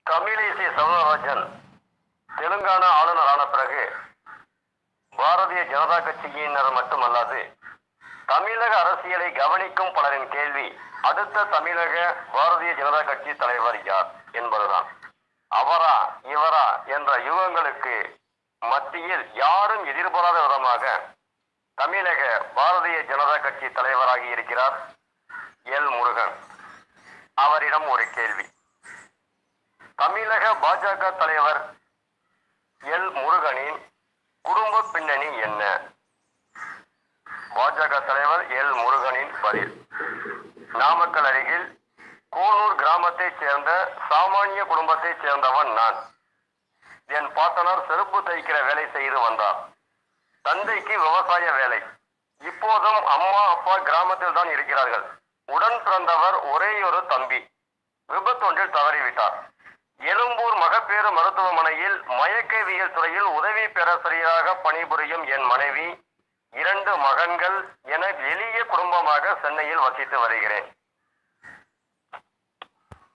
தமிழிசை சவுந்தரராஜன் தெலுங்கானா ஆளுநரான பிறகு பாரதிய ஜனதா கட்சியினர் மட்டுமல்லாது தமிழக அரசியலை கவனிக்கும் பலரின் கேள்வி அடுத்த தமிழக பாரதிய ஜனதா கட்சி தலைவர் யார் என்பதுதான் அவரா இவரா என்ற யுகங்களுக்கு மத்தியில் யாரும் எதிர்பாராத விதமாக தமிழக பாரதிய ஜனதா கட்சி தலைவராகி இருக்கிறார் எல் முருகன் அவரிடம் ஒரு கேள்வி தமிழக பாஜக தலைவர் எல் முருகனின் குடும்ப பின்னணி என்ன பாஜக தலைவர் எல் முருகனின் பதில் நாமக்கல் அருகில் கோனூர் கிராமத்தைச் சேர்ந்த சாமானிய குடும்பத்தைச் சேர்ந்தவன் நான் என் பாட்டனார் செருப்பு தைக்கிற வேலை செய்து வந்தார் தந்தைக்கு விவசாய வேலை இப்போதும் அம்மா அப்பா கிராமத்தில் தான் இருக்கிறார்கள் உடன் பிறந்தவர் ஒரே ஒரு தம்பி விபத்தொன்றில் தவறிவிட்டார் எழும்பூர் மகப்பேறு மருத்துவமனையில் மயக்கவியல் துறையில் உதவி பேராசிரியராக பணிபுரியும் என் மனைவி இரண்டு மகன்கள் என எளிய குடும்பமாக சென்னையில் வசித்து வருகிறேன்